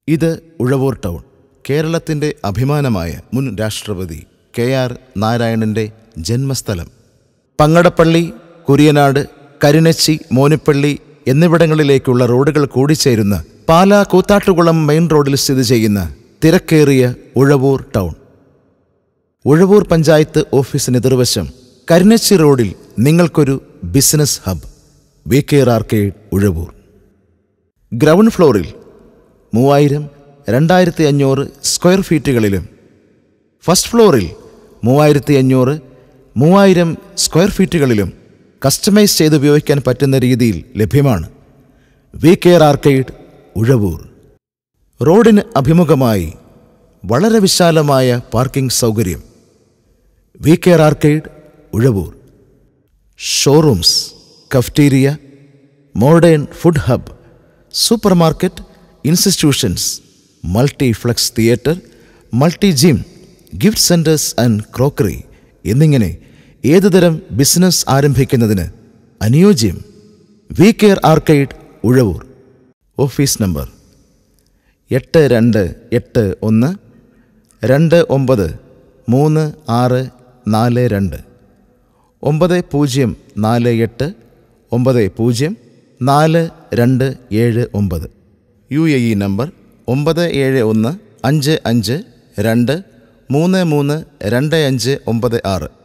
ഇത് ഉഴവൂർ ടൗൺ കേരളത്തിൻ്റെ അഭിമാനമായ മുൻ രാഷ്ട്രപതി കെ ആർ നാരായണൻ്റെ ജന്മസ്ഥലം പങ്ങടപ്പള്ളി കുരിയനാട് കരിനച്ചി മോനിപ്പള്ളി എന്നിവിടങ്ങളിലേക്കുള്ള റോഡുകൾ കൂടിച്ചേരുന്ന പാലാ കൂത്താട്ടുകുളം മെയിൻ റോഡിൽ സ്ഥിതി ചെയ്യുന്ന തിരക്കേറിയ ഉഴവൂർ ടൗൺ ഉഴവൂർ പഞ്ചായത്ത് ഓഫീസിന് എതിർവശം കരിനച്ചി റോഡിൽ നിങ്ങൾക്കൊരു business hub V care arcade Uzhavoor ground ഫ്ലോറിൽ മൂവായിരം രണ്ടായിരത്തി അഞ്ഞൂറ് സ്ക്വയർ ഫീറ്റുകളിലും ഫസ്റ്റ് ഫ്ലോറിൽ മൂവായിരത്തി അഞ്ഞൂറ് മൂവായിരം സ്ക്വയർ ഫീറ്റുകളിലും കസ്റ്റമൈസ് ചെയ്ത് ഉപയോഗിക്കാൻ പറ്റുന്ന രീതിയിൽ ലഭ്യമാണ് വി കെയർ ആർക്കേഡ് ഉഴവൂർ റോഡിന് അഭിമുഖമായി വളരെ വിശാലമായ പാർക്കിംഗ് സൗകര്യം V care arcade Uzhavoor showrooms cafeteria modern food hub supermarket institutions multiplex theatre multi gym gift centres and crockery എന്നിങ്ങനെ ഏതുതരം ബിസിനസ് ആരംഭിക്കുന്നതിന് അനുയോജ്യം V care arcade Uzhavoor office number എട്ട് രണ്ട് എട്ട് ഒന്ന് രണ്ട് ഒമ്പത് മൂന്ന് ആറ് നാല് രണ്ട് ഒമ്പത് പൂജ്യം നാല് എട്ട് ഒമ്പത് പൂജ്യം നാല് രണ്ട് ഏഴ് ഒമ്പത് യു എ ഇ നമ്പർ ഒമ്പത് ഏഴ് ഒന്ന് അഞ്ച് അഞ്ച് രണ്ട് മൂന്ന് മൂന്ന് രണ്ട് അഞ്ച് ഒമ്പത് ആറ്